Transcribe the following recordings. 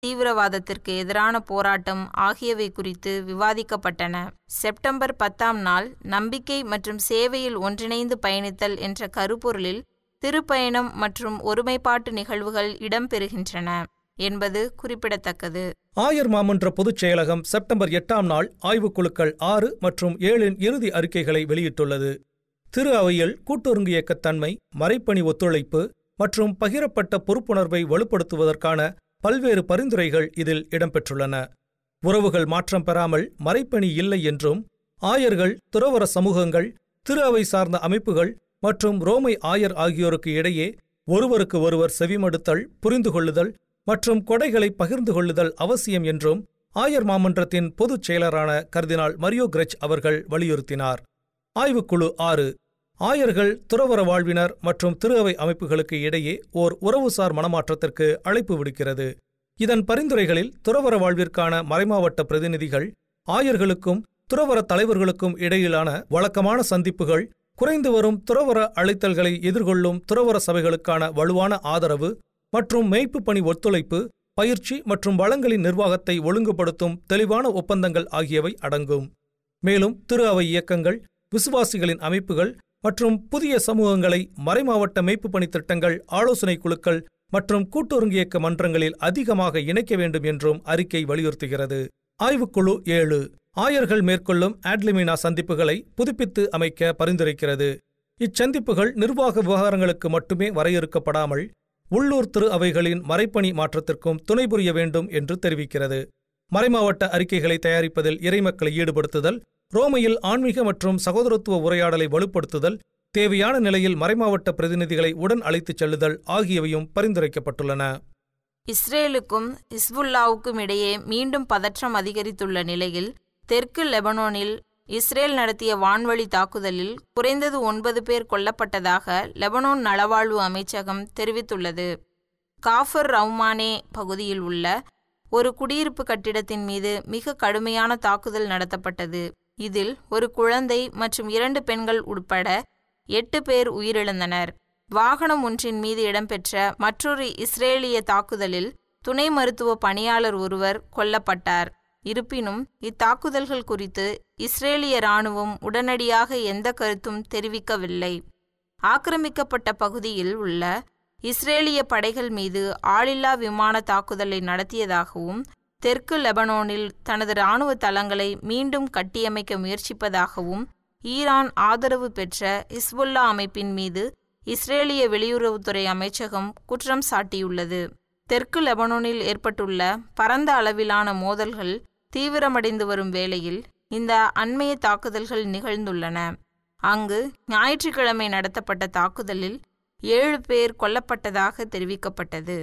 தீவிரவாதத்திற்கு எதிரான போராட்டம் ஆகியவை குறித்து விவாதிக்கப்பட்டன செப்டம்பர் பத்தாம் நாள் நம்பிக்கை மற்றும் சேவையில் ஒன்றிணைந்து பயணித்தல் என்ற கருப்பொருளில் திருப்பயணம் மற்றும் ஒருமைப்பாட்டு நிகழ்வுகள் இடம்பெறுகின்றன என்பது குறிப்பிடத்தக்கது ஆயர் மாமன்ற பொதுச் செயலகம் செப்டம்பர் எட்டாம் நாள் ஆய்வுக்குழுக்கள் ஆறு மற்றும் ஏழின் இறுதி அறிக்கைகளை வெளியிட்டுள்ளது திரு அவையில் கூட்டொருங்கியக்கத்தன்மை மறைப்பணி ஒத்துழைப்பு மற்றும் பகிரப்பட்ட பொறுப்புணர்வை வலுப்படுத்துவதற்கான பல்வேறு பரிந்துரைகள் இதில் இடம்பெற்றுள்ளன உறவுகள் மாற்றம் பெறாமல் மறைப்பணி இல்லை என்றும் ஆயர்கள் துறவர சமூகங்கள் திரு அவை சார்ந்த அமைப்புகள் மற்றும் ரோமை ஆயர் ஆகியோருக்கு இடையே ஒருவருக்கு ஒருவர் செவிமடுத்தல் புரிந்து கொள்ளுதல் மற்றும் கொடைகளை பகிர்ந்து கொள்ளுதல் அவசியம் என்றும் ஆயர் மாமன்றத்தின் பொதுச் செயலரான கர்தினால் மரியோ கிரெச் அவர்கள் வலியுறுத்தினார் ஆய்வுக்குழு ஆறு ஆயர்கள் துறவர வாழ்வினர் மற்றும் திரு அவை அமைப்புகளுக்கு இடையே ஓர் உறவுசார் மனமாற்றத்திற்கு அழைப்பு விடுக்கிறது இதன் பரிந்துரைகளில் துறவர வாழ்விற்கான மறைமாவட்ட பிரதிநிதிகள் ஆயர்களுக்கும் துறவர தலைவர்களுக்கும் இடையிலான வழக்கமான சந்திப்புகள் குறைந்து வரும் துறவர அழைத்தல்களை எதிர்கொள்ளும் துறவர சபைகளுக்கான வலுவான ஆதரவு மற்றும் மெய்ப்பு பணி ஒத்துழைப்பு பயிற்சி மற்றும் வளங்களின் நிர்வாகத்தை ஒழுங்குபடுத்தும் தெளிவான ஒப்பந்தங்கள் ஆகியவை அடங்கும் மேலும் திரு அவை இயக்கங்கள் விசுவாசிகளின் அமைப்புகள் மற்றும் புதிய சமூகங்களை மறைமாவட்ட மெய்ப்பு பணி திட்டங்கள் ஆலோசனை குழுக்கள் மற்றும் கூட்டுறங்கியக்க மன்றங்களில் அதிகமாக இணைக்க வேண்டும் என்றும் அறிக்கை வலியுறுத்துகிறது ஆய்வுக்குழு ஏழு ஆயர்கள் மேற்கொள்ளும் ஆட்லிமினா சந்திப்புகளை புதுப்பித்து அமைக்க பரிந்துரைக்கிறது இச்சந்திப்புகள் நிர்வாக விவகாரங்களுக்கு மட்டுமே வரையறுக்கப்படாமல் உள்ளூர் திரு அவைகளின் மறைப்பணி மாற்றத்திற்கும் துணை புரிய வேண்டும் என்று தெரிவிக்கிறது மறைமாவட்ட அறிக்கைகளை தயாரிப்பதில் இறைமக்களை ஈடுபடுத்துதல் ரோமையில் ஆன்மீக மற்றும் சகோதரத்துவ உரையாடலை வலுப்படுத்துதல் தேவையான நிலையில் மறைமாவட்ட பிரதிநிதிகளை உடன் அழைத்துச் செல்லுதல் ஆகியவையும் பரிந்துரைக்கப்பட்டுள்ளன இஸ்ரேலுக்கும் இஸ்புல்லாவுக்கும் இடையே மீண்டும் பதற்றம் அதிகரித்துள்ள நிலையில் தெற்கு லெபனோனில் இஸ்ரேல் நடத்திய வான்வழி தாக்குதலில் குறைந்தது ஒன்பது பேர் கொல்லப்பட்டதாக லெபனோன் நலவாழ்வு அமைச்சகம் தெரிவித்துள்ளது காஃபர் ரவுமானே பகுதியில் உள்ள ஒரு குடியிருப்பு கட்டிடத்தின் மீது மிக கடுமையான தாக்குதல் நடத்தப்பட்டது இதில் ஒரு குழந்தை மற்றும் இரண்டு பெண்கள் உட்பட எட்டு பேர் உயிரிழந்தனர் வாகனம் ஒன்றின் மீது இடம்பெற்ற மற்றொரு இஸ்ரேலிய தாக்குதலில் துணை மருத்துவ பணியாளர் ஒருவர் கொல்லப்பட்டார் இருப்பினும் இத்தாக்குதல்கள் குறித்து இஸ்ரேலிய இராணுவம் உடனடியாக எந்த கருத்தும் தெரிவிக்கவில்லை ஆக்கிரமிக்கப்பட்ட பகுதியில் உள்ள இஸ்ரேலிய படைகள் மீது ஆளில்லா விமான தாக்குதலை நடத்தியதாகவும் தெற்கு லெபனோனில் தனது இராணுவ தளங்களை மீண்டும் கட்டியமைக்க முயற்சிப்பதாகவும் ஈரான் ஆதரவு பெற்ற ஹிஸ்புல்லா அமைப்பின் மீது இஸ்ரேலிய வெளியுறவுத்துறை அமைச்சகம் குற்றம் சாட்டியுள்ளது தெற்கு லெபனோனில் ஏற்பட்டுள்ள பரந்த அளவிலான மோதல்கள் தீவிரமடைந்து வரும் வேளையில் இந்த அண்மைய தாக்குதல்கள் நிகழ்ந்துள்ளன அங்கு ஞாயிற்றுக்கிழமை நடத்தப்பட்ட தாக்குதலில் ஏழு பேர் கொல்லப்பட்டதாக தெரிவிக்கப்பட்டது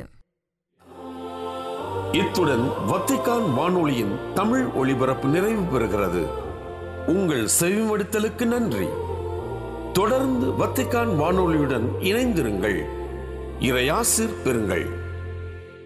இத்துடன் வத்திக்கான் வானொலியின் தமிழ் ஒளிபரப்பு நிறைவு பெறுகிறது உங்கள் செவிமடுத்தலுக்கு நன்றி தொடர்ந்து வத்திக்கான் வானொலியுடன் இணைந்திருங்கள் இறையாசிர் பெறுங்கள்